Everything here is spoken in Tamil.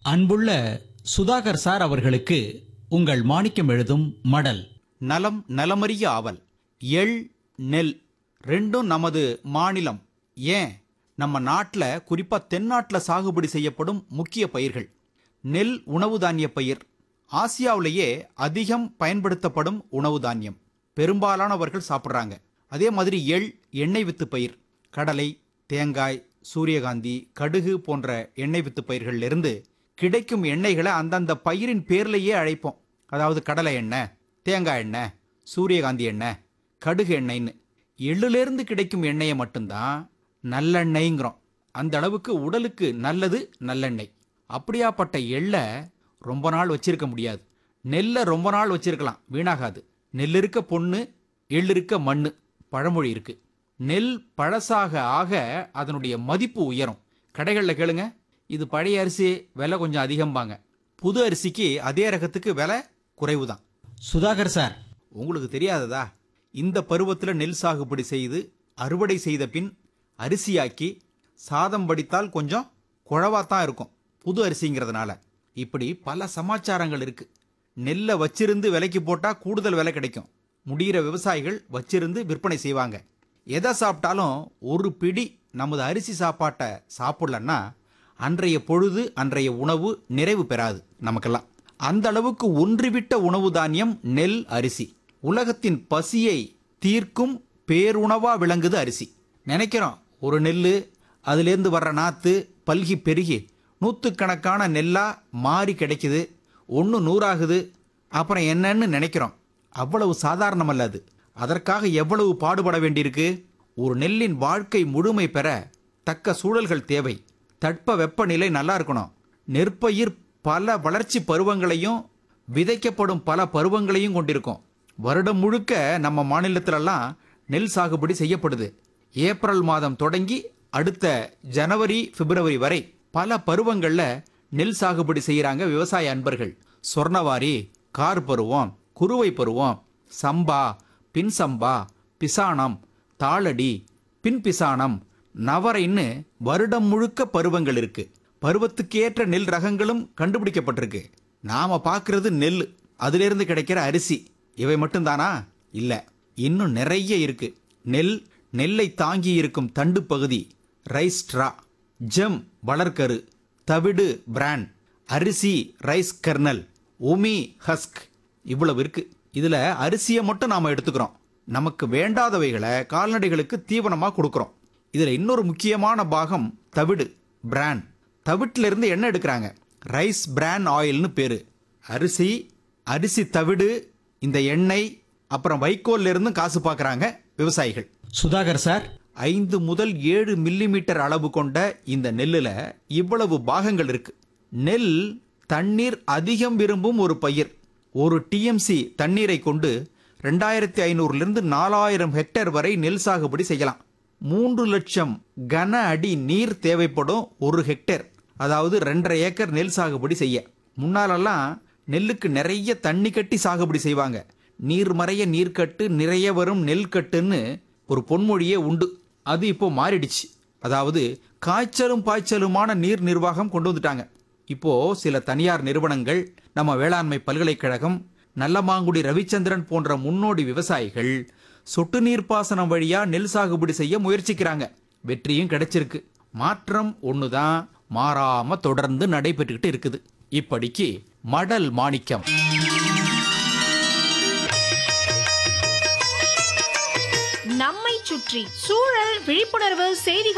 அன்புள்ள சுதாகர் சார் அவர்களுக்கு உங்கள் மாணிக்கம் எழுதும் மடல் நலம் நலமறிய ஆவல் எள் நெல் ரெண்டும் நமது மாநிலம் ஏன் நம்ம நாட்டில் குறிப்பாக தென்னாட்டில் சாகுபடி செய்யப்படும் முக்கிய பயிர்கள் நெல் உணவு தானிய பயிர் ஆசியாவிலேயே அதிகம் பயன்படுத்தப்படும் உணவு தானியம் பெரும்பாலானவர்கள் சாப்பிட்றாங்க அதே மாதிரி எள் எண்ணெய் வித்து பயிர் கடலை தேங்காய் சூரியகாந்தி கடுகு போன்ற எண்ணெய் வித்து பயிர்களிலிருந்து கிடைக்கும் எண்ணெய்களை அந்தந்த பயிரின் பேர்லேயே அழைப்போம் அதாவது கடலை எண்ணெய் தேங்காய் எண்ணெய் சூரியகாந்தி எண்ணெய் கடுகு எண்ணெய்ன்னு எள்ளுலேருந்து கிடைக்கும் எண்ணெயை மட்டும்தான் நல்லெண்ணெய்ங்கிறோம் அந்த அளவுக்கு உடலுக்கு நல்லது நல்லெண்ணெய் அப்படியாப்பட்ட எள்ளை ரொம்ப நாள் வச்சிருக்க முடியாது நெல்லை ரொம்ப நாள் வச்சிருக்கலாம் வீணாகாது நெல் இருக்க பொண்ணு எள் இருக்க மண்ணு பழமொழி இருக்கு நெல் பழசாக ஆக அதனுடைய மதிப்பு உயரும் கடைகளில் கேளுங்க இது பழைய அரிசி விலை கொஞ்சம் அதிகம்பாங்க புது அரிசிக்கு அதே ரகத்துக்கு விலை குறைவு தான் சுதாகர் சார் உங்களுக்கு தெரியாததா இந்த பருவத்தில் நெல் சாகுபடி செய்து அறுவடை செய்த பின் அரிசியாக்கி சாதம் வடித்தால் கொஞ்சம் குழவாத்தான் இருக்கும் புது அரிசிங்கிறதுனால இப்படி பல சமாச்சாரங்கள் இருக்கு நெல்லை வச்சிருந்து விலைக்கு போட்டால் கூடுதல் விலை கிடைக்கும் முடிகிற விவசாயிகள் வச்சிருந்து விற்பனை செய்வாங்க எதை சாப்பிட்டாலும் ஒரு பிடி நமது அரிசி சாப்பாட்டை சாப்பிடலன்னா அன்றைய பொழுது அன்றைய உணவு நிறைவு பெறாது நமக்கெல்லாம் அந்த அளவுக்கு ஒன்றிவிட்ட உணவு தானியம் நெல் அரிசி உலகத்தின் பசியை தீர்க்கும் பேருணவா விளங்குது அரிசி நினைக்கிறோம் ஒரு நெல் அதுலேருந்து வர்ற நாத்து பல்கி பெருகி நூற்றுக்கணக்கான நெல்லா மாறி கிடைக்குது ஒன்று நூறாகுது அப்புறம் என்னன்னு நினைக்கிறோம் அவ்வளவு சாதாரணமல்ல அது அதற்காக எவ்வளவு பாடுபட வேண்டியிருக்கு ஒரு நெல்லின் வாழ்க்கை முழுமை பெற தக்க சூழல்கள் தேவை தட்ப வெப்பநிலை நல்லா இருக்கணும் நெற்பயிர் பல வளர்ச்சி பருவங்களையும் விதைக்கப்படும் பல பருவங்களையும் கொண்டிருக்கும் வருடம் முழுக்க நம்ம மாநிலத்திலெல்லாம் நெல் சாகுபடி செய்யப்படுது ஏப்ரல் மாதம் தொடங்கி அடுத்த ஜனவரி பிப்ரவரி வரை பல பருவங்களில் நெல் சாகுபடி செய்கிறாங்க விவசாய அன்பர்கள் சொர்ணவாரி கார் பருவம் குறுவை பருவம் சம்பா பின் சம்பா பிசானம் தாளடி பின் பிசானம் நவரைன்னு வருடம் முழுக்க பருவங்கள் இருக்கு பருவத்துக்கேற்ற நெல் ரகங்களும் கண்டுபிடிக்கப்பட்டிருக்கு நாம பார்க்கிறது நெல் அதிலிருந்து கிடைக்கிற அரிசி இவை மட்டும்தானா இல்ல இன்னும் நிறைய இருக்கு நெல் நெல்லை தாங்கி இருக்கும் தண்டு பகுதி ரைஸ் ஸ்ட்ரா ஜெம் வளர்க்கரு தவிடு பிராண்ட் அரிசி ரைஸ் கர்னல் உமி ஹஸ்க் இவ்வளவு இருக்கு இதுல அரிசியை மட்டும் நாம எடுத்துக்கிறோம் நமக்கு வேண்டாதவைகளை கால்நடைகளுக்கு தீவனமா கொடுக்கிறோம் இதுல இன்னொரு முக்கியமான பாகம் தவிடு பிராண்ட் தவிட்டுல இருந்து எண்ணெய் எடுக்கிறாங்க ரைஸ் பிராண்ட் ஆயில்னு பேரு அரிசி அரிசி தவிடு இந்த எண்ணெய் அப்புறம் வைக்கோல்ல இருந்து காசு பார்க்கறாங்க விவசாயிகள் சுதாகர் சார் ஐந்து முதல் ஏழு மில்லிமீட்டர் அளவு கொண்ட இந்த நெல்லுல இவ்வளவு பாகங்கள் இருக்கு நெல் தண்ணீர் அதிகம் விரும்பும் ஒரு பயிர் ஒரு டிஎம்சி தண்ணீரை கொண்டு ரெண்டாயிரத்தி ஐநூறுலேருந்து நாலாயிரம் ஹெக்டேர் வரை நெல் சாகுபடி செய்யலாம் மூன்று லட்சம் கன அடி நீர் தேவைப்படும் ஒரு ஹெக்டேர் அதாவது ரெண்டரை ஏக்கர் நெல் சாகுபடி செய்ய முன்னாலெல்லாம் நெல்லுக்கு நிறைய தண்ணி கட்டி சாகுபடி செய்வாங்க நீர் மறைய நீர்க்கட்டு நிறைய வரும் நெல் கட்டுன்னு ஒரு பொன்மொழியே உண்டு அது இப்போ மாறிடுச்சு அதாவது காய்ச்சலும் பாய்ச்சலுமான நீர் நிர்வாகம் கொண்டு வந்துட்டாங்க இப்போ சில தனியார் நிறுவனங்கள் நம்ம வேளாண்மை பல்கலைக்கழகம் நல்லமாங்குடி ரவிச்சந்திரன் போன்ற முன்னோடி விவசாயிகள் சொட்டு நீர் பாசனம் வழியா நெல் சாகுபடி செய்ய முயற்சிக்கிறாங்க வெற்றியும் கிடைச்சிருக்கு மாற்றம் ஒண்ணுதான் மாறாம தொடர்ந்து நடைபெற்றுக்கிட்டு இருக்குது இப்படிக்கு மடல் மாணிக்கம் நம்மை சுற்றி சூழல் விழிப்புணர்வு செய்திகள்